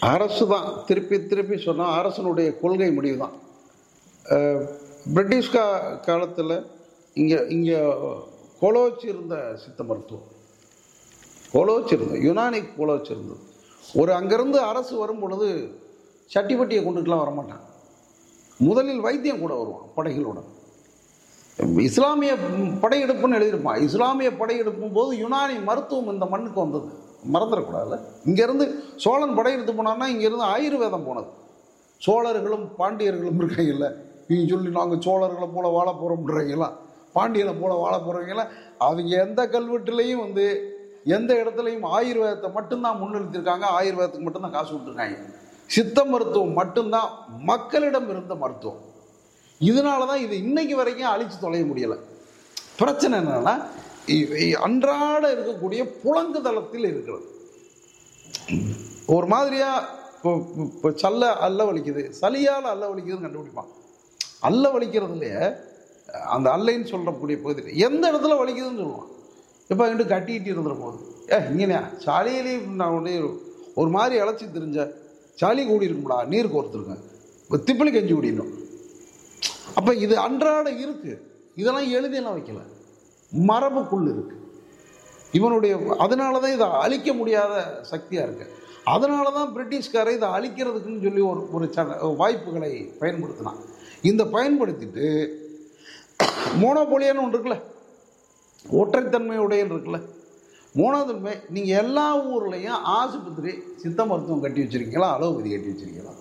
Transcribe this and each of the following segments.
அரசு தான் திருப்பி திருப்பி சொன்னால் அரசனுடைய கொள்கை முடிவு தான் அஹ், பிரிட்டிஷ் கா காலத்தில் இங்கே இங்கே கொலோச்சி இருந்த சித்த மருத்துவம் கொலோச்சி இருந்தது யுனானிக் கொலோச்சி இருந்தது ஒரு அங்கேருந்து அரசு வரும் பொழுது சட்டிப்பட்டியை கொண்டுட்டுலாம் வரமாட்டான் முதலில் வைத்தியம் கூட வருவான் படைகளோட இஸ்லாமிய படையெடுப்புன்னு எழுதியிருப்பான் இஸ்லாமிய படையெடுப்பும் போது யுனானி மருத்துவம் இந்த மண்ணுக்கு வந்தது மறந்துடக்கூடாதுல்ல இங்கேருந்து சோழன் படையெடுத்து போனான்னா இங்கேருந்து ஆயுர்வேதம் போனது சோழர்களும் பாண்டியர்களும் இருக்காங்கல்ல நீங்க சொல்லி நாங்கள் சோழர்களை போல வாழ போகிறோம்ன்றீங்களாம் பாண்டியனை போல வாழ போகிறவங்களாம் அவங்க எந்த கல்வெட்டுலையும் வந்து எந்த இடத்துலையும் ஆயுர்வேதத்தை மட்டும்தான் முன்னிறுத்திருக்காங்க ஆயுர்வேதத்துக்கு மட்டும்தான் காசு விட்டுருக்காங்க சித்த மருத்துவம் மட்டும்தான் மக்களிடம் இருந்த மருத்துவம் இதனால தான் இது இன்னைக்கு வரைக்கும் அழிச்சு தொலைய முடியலை பிரச்சனை என்னன்னா இ- இ- அன்றாட இருக்கக்கூடிய புலங்கு தளத்தில் இருக்கிறது ஒரு மாதிரியா இப்போ இப்போ சல்ல அல்ல வலிக்குது சளியால் அல்ல வலிக்குதுன்னு கண்டுபிடிப்பான் அல்ல வலிக்கிறதுலையே அந்த அல்லைன்னு சொல்லக்கூடிய பகுதியில் எந்த இடத்துல வலிக்குதுன்னு சொல்லுவான் இப்போ என்கிட்ட கட்டிக்கிட்டு இருந்துற போது ஏ இங்கேயா சாலியிலே நான் உடனே ஒரு மாதிரி இழைச்சி தெரிஞ்ச சாலி கூடி இருக்கும்டா நீர் கோர்த்துருங்க இப்போ திப்பிலி கஞ்சி குடிக்கணும் அப்போ இது அன்றாட இருக்கு இதெல்லாம் எழுதியெல்லாம் வைக்கல மரபுக்குள் இருக்கு இவனுடைய அதனால தான் இதை அழிக்க முடியாத சக்தியாக இருக்கு அதனால தான் பிரிட்டிஷ்காரை இதை அழிக்கிறதுக்குன்னு சொல்லி ஒரு ஒரு ச- வாய்ப்புகளை பயன்படுத்தினான் இந்த பயன்படுத்திட்டு மோனோபோலியான்னு ஒன்று இருக்குல்ல ஒற்றைத்தன்மையுடைய இருக்குல்ல மூணாவது நீங்கள் எல்லா ஊர்லேயும் ஆஸ்பத்திரி சித்த மருத்துவம் கட்டி வச்சிருக்கீங்களா அலோபதி கட்டி வச்சிருக்கீங்களா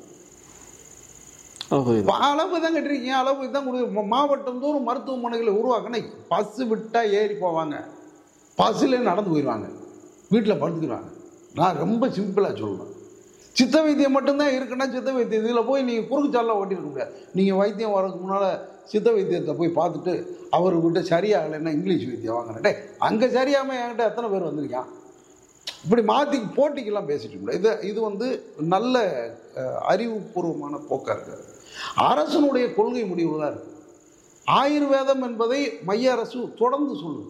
அலோபதி இப்போ அளவு தான் கட்டிருக்கீங்க அளவு தான் கொடு மாவட்டம் தோறும் மருத்துவமனைகளை உருவாக்கினா பஸ்ஸு விட்டால் ஏறி போவாங்க பஸ்ஸில் நடந்து போயிடுவாங்க வீட்டில் படுத்துக்கிறாங்க நான் ரொம்ப சிம்பிளாக சொல்லுவேன் சித்த வைத்தியம் மட்டும்தான் இருக்குன்னா சித்த வைத்தியம் இதில் போய் நீங்கள் குறுக்குச்சாலில் ஓட்டியிருக்க முடியாது நீங்கள் வைத்தியம் வரதுக்கு முன்னால் சித்த வைத்தியத்தை போய் பார்த்துட்டு அவர்கிட்ட சரியாகலைன்னா இங்கிலீஷ் வைத்தியம் வாங்கினேன் டே அங்கே சரியாமல் என்கிட்ட எத்தனை பேர் வந்திருக்கான் இப்படி மாற்றி போட்டிக்கெல்லாம் பேசிட்டு முடியாது இது இது வந்து நல்ல அஹ், அறிவுபூர்வமான போக்காக இருக்காது அரசனுடைய கொள்கை முடிவு தான் இருக்கு ஆயுர்வேதம் என்பதை மைய அரசு தொடர்ந்து சொல்லுது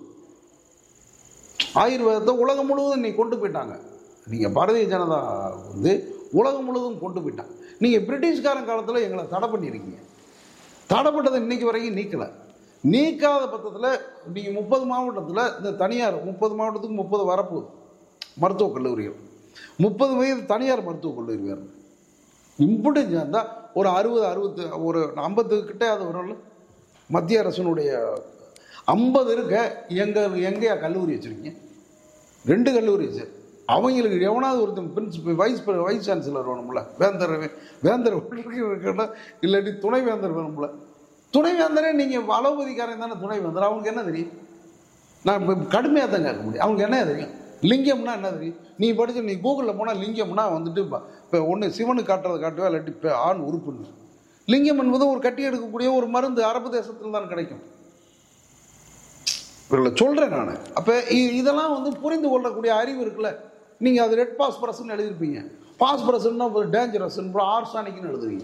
ஆயுர்வேதத்தை உலகம் முழுவதும் இன்னைக்கு கொண்டு போயிட்டாங்க நீங்கள் பாரதிய ஜனதா வந்து உலகம் முழுவதும் கொண்டு போயிட்டாங்க நீங்கள் பிரிட்டிஷ்காரன் காலத்தில் எங்களை தடை பண்ணியிருக்கீங்க தடைப்பட்டதை இன்னைக்கு வரைக்கும் நீக்கலை நீக்காத பட்சத்தில் நீங்கள் முப்பது மாவட்டத்தில் இந்த தனியார் முப்பது மாவட்டத்துக்கு முப்பது வரப்போகுது மருத்துவக் கல்லூரிகள் முப்பது வயது தனியார் மருத்துவக் கல்லூரி வேறு இப்படி சேர்ந்தா ஒரு அறுபது அறுபத்து ஒரு ஐம்பது கிட்டே அது வரும்ல மத்திய அரசினுடைய ஐம்பது இருக்க எங்க எங்கேயா கல்லூரி வச்சிருக்கீங்க ரெண்டு கல்லூரி வச்சு அவங்களுக்கு எவனாவது ஒருத்தன் பிரின்சிபல் வைஸ் வைஸ் சான்சலர் வேணும்ல வேந்தர் வே- வேந்தர் இருக்கணும் இல்லாட்டி துணை வேந்தர் வேணும்ல துணை வேந்தரே நீங்கள் அலோபதிக்காரன் தானே துணை வேந்தர் அவனுக்கு என்ன தெரியும் நான் இப்போ கடுமையாக தான் கேட்க முடியும் அவங்களுக்கு என்ன தெரியும் லிங்கம்னா என்ன தெரியும் நீ படிச்சு நீ கூகுளில் போனால் லிங்கம்னா வந்துட்டு இப்போ ஒன்று சிவனுக்கு காட்டுறதை காட்டுவா இல்லாட்டி இப்போ ஆண் உறுப்புன்னு லிங்கம் என்பது ஒரு கட்டி எடுக்கக்கூடிய ஒரு மருந்து அரபு தேசத்தில் தான் கிடைக்கும் இவர்களை சொல்கிறேன் நான் அப்போ இதெல்லாம் வந்து புரிந்து கொள்ளக்கூடிய அறிவு இருக்குல்ல நீங்கள் அது ரெட் பாஸ்பரஸ்ன்னு எழுதியிருப்பீங்க பாஸ்பரஸ்ன்னா டேஞ்சரஸ் ஆர்சானிக்னு எழுதுவீங்க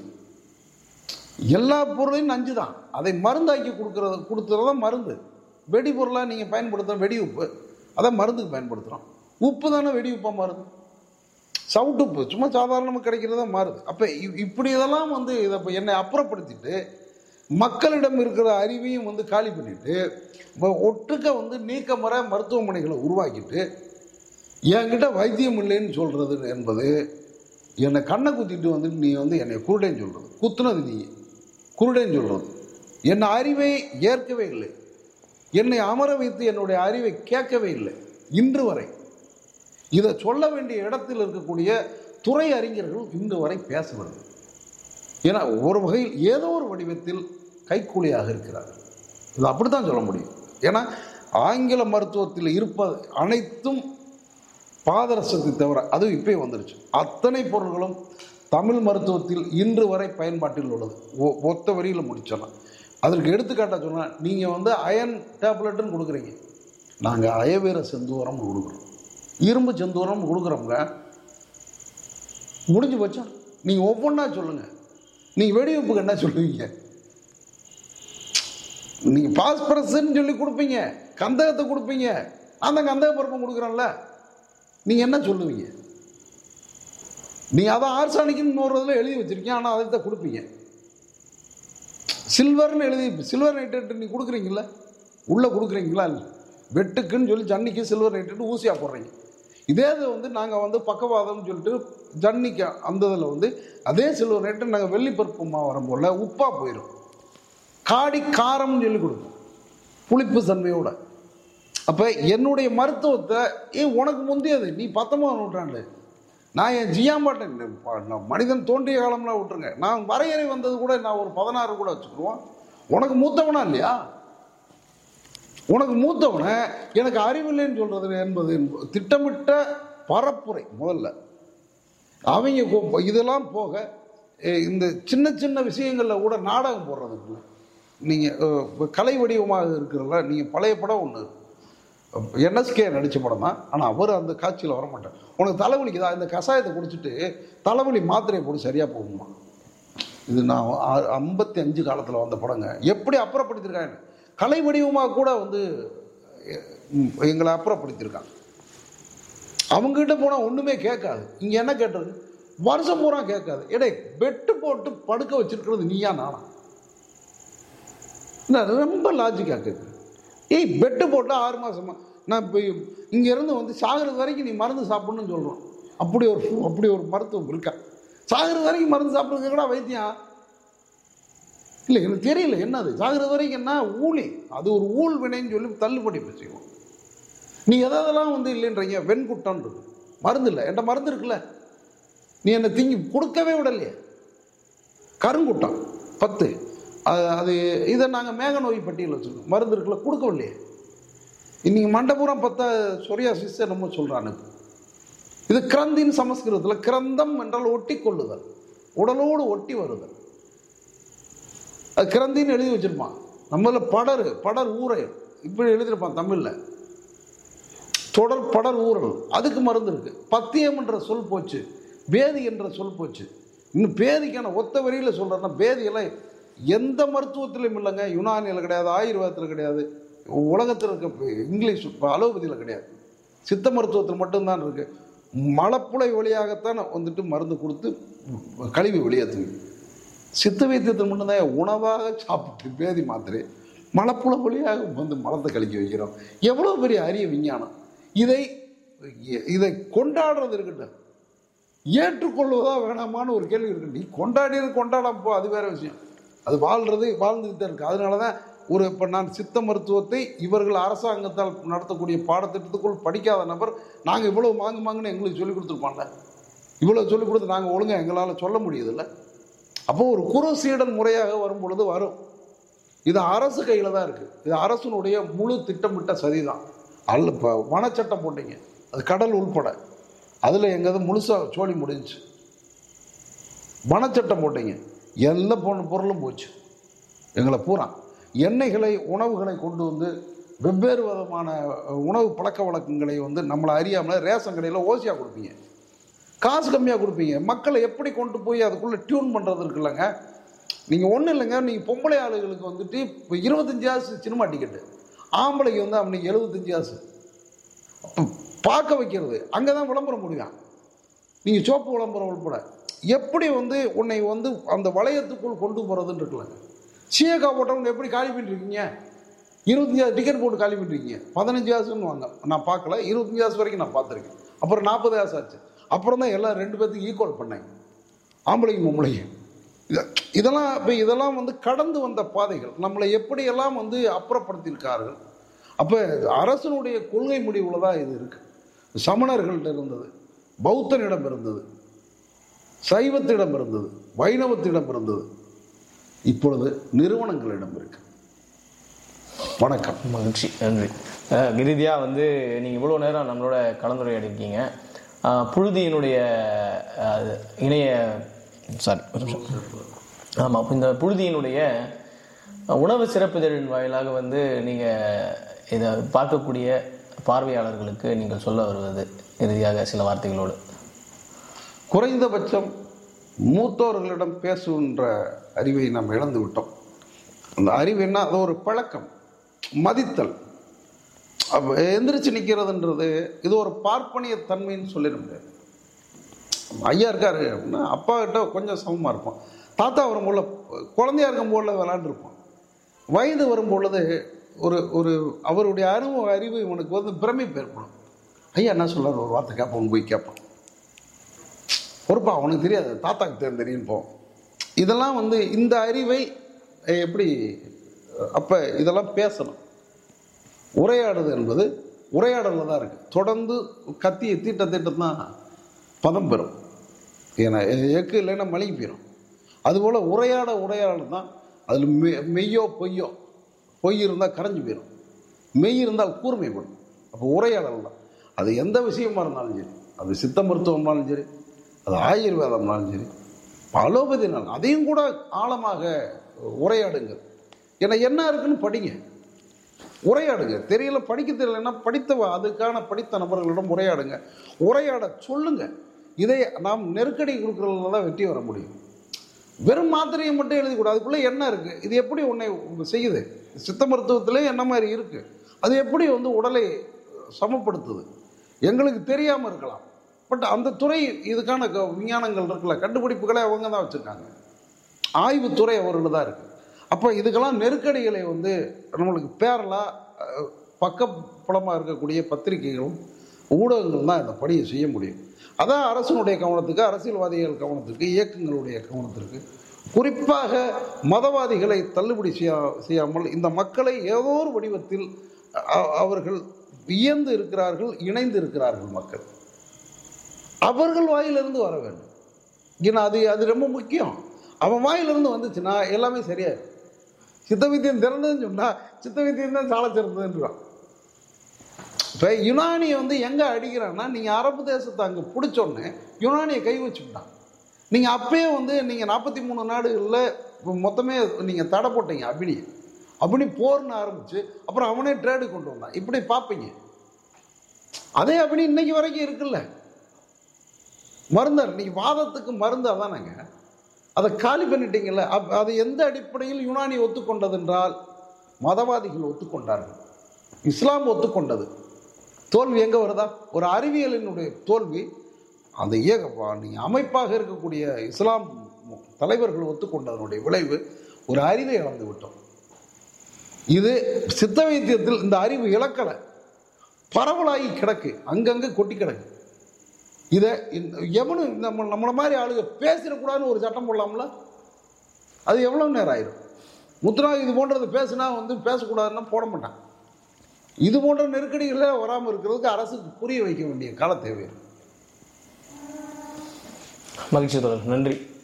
எல்லா பொருளையும் நஞ்சு தான் அதை மருந்தாக்கி கொடுக்கறது கொடுத்துறது தான் மருந்து வெடி பொருளாக நீங்கள் பயன்படுத்துகிற வெடி உப்பு அதான் மருந்துக்கு பயன்படுத்துகிறோம் உப்பு தானே வெடி உப்பாக மாறுது சவுட்டு உப்பு சும்மா சாதாரணமாக கிடைக்கிறதா மாறுது அப்போ இப்படி இதெல்லாம் வந்து இதை இப்போ என்னை அப்புறப்படுத்திட்டு மக்களிடம் இருக்கிற அறிவையும் வந்து காலி பண்ணிட்டு இப்போ ஒட்டுக்க வந்து நீக்கமர மருத்துவமனைகளை உருவாக்கிட்டு என்கிட்ட வைத்தியம் இல்லைன்னு சொல்கிறது என்பது என்னை கண்ணை குத்திட்டு வந்துட்டு நீ வந்து என்னை குருடேன்னு சொல்கிறது குத்துனது நீ குருடேன்னு சொல்கிறது என் அறிவை ஏற்கவே இல்லை என்னை அமர வைத்து என்னுடைய அறிவை கேட்கவே இல்லை இன்று வரை இதை சொல்ல வேண்டிய இடத்தில் இருக்கக்கூடிய துறை அறிஞர்கள் இன்று வரை பேசவில்லை ஏன்னா ஒரு வகையில் ஏதோ ஒரு வடிவத்தில் கைக்கூலியாக இருக்கிறார்கள் இது அப்படித்தான் சொல்ல முடியும் ஏன்னா ஆங்கில மருத்துவத்தில் இருப்பது அனைத்தும் பாதரசத்தை தவிர அதுவும் இப்பயே வந்துருச்சு அத்தனை பொருள்களும் தமிழ் மருத்துவத்தில் இன்று வரை பயன்பாட்டில் உள்ளது ஒ- ஒத்த வரியில் முடிச்சிடலாம் அதற்கு எடுத்துக்காட்டாக சொன்னால் நீங்கள் வந்து அயன் டேப்லெட்டுன்னு கொடுக்குறீங்க நாங்கள் அயவீர செந்தூரம் கொடுக்குறோம் இரும்பு செந்தூரம் கொடுக்குறோங்க முடிஞ்சு போச்சா நீங்கள் ஒவ்வொன்றா சொல்லுங்கள் நீங்கள் வெடிவெப்புக்கு என்ன சொல்லுவீங்க நீங்கள் பாஸ்பரஸ்ன்னு சொல்லி கொடுப்பீங்க கந்தகத்தை கொடுப்பீங்க அந்த கந்தக பருப்பம் கொடுக்குறோம்ல நீங்கள் என்ன சொல்லுவீங்க நீ அதை ஆர்சானிக்குன்னு நோறதுல எழுதி வச்சிருக்கீங்க ஆனால் அதை தான் கொடுப்பீங்க சில்வர்னு எழுதி சில்வர் நைட்ரேட் நீ கொடுக்குறீங்களா உள்ளே கொடுக்குறீங்களா இல்லை வெட்டுக்குன்னு சொல்லி ஜன்னிக்கு சில்வர் நைட்ரேட் ஊசியாக போடுறீங்க இதே இது வந்து நாங்கள் வந்து பக்கவாதம்னு சொல்லிட்டு ஜன்னிக்கு அந்த இதில் வந்து அதே சில்வர் நைட்ரேட் நாங்கள் வெள்ளி பருப்பு மாவு வரும்போல உப்பாக போயிடும் காடி காரம்னு சொல்லி கொடுப்போம் புளிப்பு தன்மையோட அப்போ என்னுடைய மருத்துவத்தை ஏ உனக்கு முந்தையது நீ பத்தொன்பதாம் நூற்றாண்டு நான் என் ஜியாம்பாட்டன் நான் மனிதன் தோன்றிய காலம்லாம் விட்டுருங்க நான் வரையறை வந்தது கூட நான் ஒரு பதினாறு கூட வச்சுக்கிடுவோம் உனக்கு மூத்தவனா இல்லையா உனக்கு மூத்தவனை எனக்கு அறிவில்லைன்னு சொல்றது என்பது என்பது திட்டமிட்ட பரப்புரை முதல்ல அவங்க கொ- இதெல்லாம் போக எ, இந்த சின்ன சின்ன விஷயங்களில் கூட நாடகம் போடுறதுக்குள்ள நீங்கள் கலை வடிவமாக இருக்கிறல நீங்கள் பழைய படம் ஒன்று என்எஸ்கே நடித்த படம் தான் ஆனால் அவர் அந்த காட்சியில் வர மாட்டார் உனக்கு தலைவலிக்குதா இந்த கஷாயத்தை குடிச்சிட்டு தலைவலி மாத்திரையை போட்டு சரியாக போகுமா இது நான் ஆ- ஐம்பத்தி அஞ்சு காலத்தில் வந்த படங்க எப்படி அப்புறப்படுத்தியிருக்காங்க கலை வடிவமாக கூட வந்து எ- ம், எங்களை அப்புறப்படுத்தியிருக்காங்க அவங்ககிட்ட போனால் ஒன்றுமே கேட்காது இங்கே என்ன கேட்டது வருஷம் பூரா கேட்காது எடே பெட்டு போட்டு படுக்க வச்சிருக்கிறது நீயா நானா நான் ரொம்ப லாஜிக்காக கேட்குறேன் ஏய் பெட்டு போட்டால் ஆறு மாசமா நான் இப்போ இங்கேருந்து வந்து சாகிறது வரைக்கும் நீ மருந்து சாப்பிடணும்னு சொல்கிறோம் அப்படி ஒரு அப்படி ஒரு மருத்துவம் இருக்கா சாகிறது வரைக்கும் மருந்து சாப்பிட்றது கூட வைத்தியம் இல்லை எனக்கு தெரியல என்னது சாகிறது வரைக்கும் என்ன ஊழி அது ஒரு ஊழ் வினைன்னு சொல்லி தள்ளுபடி செய்வோம் நீ எதெல்லாம் வந்து இல்லைன்றீங்க வெண்குட்டம் இருக்கு மருந்து இல்லை என்கிட்ட மருந்து இருக்குல்ல நீ என்னை திங்கி கொடுக்கவே விடலையே கருங்குட்டம் பத்து அது அது இதை நாங்கள் மேக நோய் பட்டியல் வச்சுருக்கோம் மருந்து இருக்குல்ல கொடுக்கவில்லையே இன்னைக்கு மண்டபுரம் பத்த சொரியாசிஸ் என்னமோ சொல்கிறானு இது கிரந்தின் சமஸ்கிருதத்தில் கிரந்தம் என்றால் ஒட்டி கொள்ளுதல் உடலோடு ஒட்டி வருதல் அது கிரந்தின்னு எழுதி வச்சிருப்பான் நம்மள படர் படர் ஊரை இப்படி எழுதியிருப்பான் தமிழில் தொடர் படர் ஊரல் அதுக்கு மருந்து இருக்கு பத்தியம் என்ற சொல் போச்சு பேதி என்ற சொல் போச்சு இன்னும் பேதிக்கான ஒத்த வரியில் சொல்கிறேன்னா பேதியெல்லாம் எந்த மருத்துவத்திலையும் இல்லைங்க யுனானியில் கிடையாது ஆயுர்வேதத்தில் கிடையாது உலகத்தில் இருக்க இங்கிலீஷ் இப்போ அலோபதியில் கிடையாது சித்த மருத்துவத்தில் மட்டும்தான் இருக்கு மலப்புழை வழியாகத்தான் வந்துட்டு மருந்து கொடுத்து கழிவு வெளியேற்றுங்க சித்த வைத்தியத்தில் மட்டும்தான் உணவாக சாப்பிட்டு பேதி மாத்திரை மலப்புல வழியாக வந்து மலத்தை கழிக்க வைக்கிறோம் எவ்வளோ பெரிய அரிய விஞ்ஞானம் இதை இதை கொண்டாடுறது இருக்கட்டும் ஏற்றுக்கொள்வதா வேணாமான்னு ஒரு கேள்வி இருக்கு நீ கொண்டாடியது கொண்டாடாம போ அது வேற விஷயம் அது வாழ்றது வாழ்ந்துட்டு தான் இருக்கு அதனால தான் ஒரு இப்போ நான் சித்த மருத்துவத்தை இவர்கள் அரசாங்கத்தால் நடத்தக்கூடிய பாடத்திட்டத்துக்குள் படிக்காத நபர் நாங்கள் இவ்வளோ மாங்கு மாங்குன்னு எங்களுக்கு சொல்லி கொடுத்துருப்பாங்க இவ்வளோ சொல்லி கொடுத்து நாங்கள் ஒழுங்கா எங்களால் சொல்ல முடியுதில்ல அப்போ ஒரு குரு சீடன் முறையாக வரும் பொழுது வரும் இது அரசு கையில் தான் இருக்குது இது அரசனுடைய முழு திட்டமிட்ட சதி தான் அல்ல இப்போ வனச்சட்டம் போட்டீங்க அது கடல் உள்பட அதில் எங்கேயாவது முழுசாக சோழி முடிஞ்சுச்சு வனச்சட்டம் போட்டீங்க எல்லா பொண்ணு பொருளும் போச்சு எங்களை பூரா எண்ணெய்களை உணவுகளை கொண்டு வந்து வெவ்வேறு விதமான உணவு பழக்க வழக்கங்களை வந்து நம்மளை அறியாமல் ரேஷன் கடையில் ஓசியாக கொடுப்பீங்க காசு கம்மியாக கொடுப்பீங்க மக்களை எப்படி கொண்டு போய் அதுக்குள்ளே டியூன் பண்ணுறது இருக்குல்லங்க நீங்கள் ஒன்றும் இல்லைங்க நீங்கள் பொம்பளை ஆளுகளுக்கு வந்துட்டு இப்போ இருபத்தஞ்சு காசு சினிமா டிக்கெட்டு ஆம்பளைக்கு வந்து அவனுக்கு எழுபத்தஞ்சு காசு அப்போ பார்க்க வைக்கிறது அங்கே தான் விளம்பரம் முடியும் நீங்கள் சோப்பு விளம்பரம் உள்பட எப்படி வந்து உன்னை வந்து அந்த வளையத்துக்குள் கொண்டு போகிறதுன்னு இருக்குல்லங்க சிஏகா போட்டவங்க எப்படி காலி பண்ணிருக்கீங்க இருபத்தஞ்சாயிரம் டிக்கெட் போட்டு காலி பண்ணிருக்கீங்க பதினஞ்சு காசுன்னு வாங்க நான் பார்க்கல இருபத்தஞ்சு காசு வரைக்கும் நான் பார்த்துருக்கேன் அப்புறம் நாற்பது காசு ஆச்சு அப்புறம் தான் எல்லாம் ரெண்டு பேர்த்துக்கு ஈக்குவல் பண்ணாங்க ஆம்பளையும் பொம்பளையும் இத இதெல்லாம் இப்போ இதெல்லாம் வந்து கடந்து வந்த பாதைகள் நம்மளை எப்படியெல்லாம் வந்து அப்புறப்படுத்தியிருக்கார்கள் அப்போ அரசனுடைய கொள்கை முடிவில் தான் இது இருக்கு சமணர்கள்ட்ட இருந்தது பௌத்தனிடம் இருந்தது சைவத்திடம் இருந்தது வைணவத்திடம் இருந்தது இப்பொழுது நிறுவனங்களிடம் இருக்கு வணக்கம் மகிழ்ச்சி நன்றி அஹ் இறுதியாக வந்து நீங்கள் இவ்வளோ நேரம் நம்மளோட கலந்துரையாடிருக்கீங்க அஹ் புழுதியினுடைய அஹ், இணைய சாரி ஒரு நிமிஷம் ஆமாம் இந்த புழுதியினுடைய உணவு சிறப்பிதழின் வாயிலாக வந்து நீங்கள் இதை பார்க்கக்கூடிய பார்வையாளர்களுக்கு நீங்கள் சொல்ல வருவது இறுதியாக சில வார்த்தைகளோடு குறைந்தபட்சம் மூத்தோர்களிடம் பேசுகின்ற அறிவை நாம் இழந்து விட்டோம் அந்த அறிவு என்ன அது ஒரு பழக்கம் மதித்தல் அப்ப எந்திரிச்சு நிற்கிறதுன்றது இது ஒரு பார்ப்பனிய தன்மைன்னு சொல்லிட முடியாது ஐயா இருக்காரு அப்படின்னா அப்பா கிட்ட கொஞ்சம் சமமாக இருப்போம் தாத்தா வரும்போது குழந்தையா இருக்கும்போது விளாண்டுருப்போம் வயது வரும்பொழுது ஒரு ஒரு அவருடைய அனுபவ அறிவு இவனுக்கு வந்து பிரமிப்பு ஏற்படும் ஐயா என்ன சொல்றாரு ஒரு வார்த்தை கேட்போம் போய் கேட்பான் பொறுப்பா அவனுக்கு தெரியாது தாத்தாக்கு தெரியும் தெரியும் போ இதெல்லாம் வந்து இந்த அறிவை அஹ், எப்படி அப்போ இதெல்லாம் பேசணும் உரையாடுது என்பது உரையாடலில் தான் இருக்குது தொடர்ந்து கத்தியை தீட்ட தீட்டம் தான் பதம் பெறும் ஏன்னா எக்கு இல்லைன்னா மலிங்கி போயிடும் அதுபோல் உரையாட உரையாடல் தான் அதில் மெ மெய்யோ பொய்யோ பொய் இருந்தால் கரைஞ்சு போயிடும் மெய் இருந்தால் கூர்மைப்படும் அப்போ உரையாடல் தான் அது எந்த விஷயமா இருந்தாலும் சரி அது சித்த மருத்துவம்னாலும் சரி அது ஆயுர்வேதம்னாலும் சரி அலோபதினாலும் அதையும் கூட ஆழமாக உரையாடுங்க ஏன்னா என்ன இருக்குன்னு படிங்க உரையாடுங்க தெரியல படிக்க தெரியலன்னா படித்த அதுக்கான படித்த நபர்களிடம் உரையாடுங்க உரையாட சொல்லுங்க இதை நாம் நெருக்கடி கொடுக்கறதுல தான் வெற்றி வர முடியும் வெறும் மாத்திரையை மட்டும் எழுதி கூட அதுக்குள்ளே என்ன இருக்கு இது எப்படி உன்னை செய்யுது சித்த மருத்துவத்திலே என்ன மாதிரி இருக்கு அது எப்படி வந்து உடலை சமப்படுத்துது எங்களுக்கு தெரியாமல் இருக்கலாம் பட் அந்த துறை இதுக்கான க- விஞ்ஞானங்கள் இருக்குல்ல கண்டுபிடிப்புகளை அவங்க தான் வச்சுருக்காங்க ஆய்வுத்துறை அவர்கள் தான் இருக்குது அப்போ இதுக்கெல்லாம் நெருக்கடிகளை வந்து நம்மளுக்கு பேரலாக பக்கப்புலமாக இருக்கக்கூடிய பத்திரிகைகளும் ஊடகங்கள் தான் இந்த பணியை செய்ய முடியும் அதான் அரசனுடைய கவனத்துக்கு அரசியல்வாதிகள் கவனத்துக்கு இயக்கங்களுடைய கவனத்திற்கு குறிப்பாக மதவாதிகளை தள்ளுபடி செய்யா செய்யாமல் இந்த மக்களை ஏதோ ஒரு வடிவத்தில் அ- அவர்கள் வியந்து இருக்கிறார்கள் இணைந்து இருக்கிறார்கள் மக்கள் அவர்கள் வாயிலிருந்து வர வேண்டும் ஏன்னா அது அது ரொம்ப முக்கியம் அவன் வாயிலிருந்து வந்துச்சுன்னா எல்லாமே சரியாயிடும் சித்த வித்தியம் திறந்ததுன்னு சொன்னால் சித்த வித்தியம் தான் சால சிறந்ததுன்றான் இப்போ யுனானியை வந்து எங்கே அடிக்கிறான்னா நீங்கள் அரபு தேசத்தை அங்கே பிடிச்சோன்னே யுனானியை கை வச்சுக்கிட்டான் நீங்கள் அப்பயே வந்து நீங்கள் நாற்பத்தி மூணு நாடுகளில் மொத்தமே நீங்கள் தடை போட்டீங்க அபினி அபினி போர்னு ஆரம்பிச்சு அப்புறம் அவனே ட்ரேடு கொண்டு வந்தான் இப்படி பார்ப்பீங்க அதே அபினி இன்னைக்கு வரைக்கும் இருக்குல்ல மருந்தார் நீ வாதத்துக்கு மருந்து அதானங்க அதை காலி பண்ணிட்டீங்கல்ல அப் அது எந்த அடிப்படையில் யுனானி ஒத்துக்கொண்டதென்றால் மதவாதிகள் ஒத்துக்கொண்டார்கள் இஸ்லாம் ஒத்துக்கொண்டது தோல்வி எங்கே வருதா ஒரு அறிவியலினுடைய தோல்வி அந்த இயக்க நீங்கள் அமைப்பாக இருக்கக்கூடிய இஸ்லாம் தலைவர்கள் ஒத்துக்கொண்டதனுடைய விளைவு ஒரு அறிவை இழந்து விட்டோம் இது சித்த வைத்தியத்தில் இந்த அறிவு இழக்கலை பரவலாகி கிடக்கு அங்கங்கே கொட்டி கிடக்கு இதை இந்த எவனும் நம்ம நம்மளை மாதிரி ஆளுங்க பேசிடக்கூடாதுன்னு ஒரு சட்டம் போடலாம்ல அது எவ்வளோ நேரம் ஆயிரும் முத்ரா இது போன்றது பேசுனா வந்து பேசக்கூடாதுன்னா போட மாட்டான் இது போன்ற நெருக்கடிகளே வராமல் இருக்கிறதுக்கு அரசுக்கு புரிய வைக்க வேண்டிய கால தேவை இருக்கு. மகிழ்ச்சி தொடர் நன்றி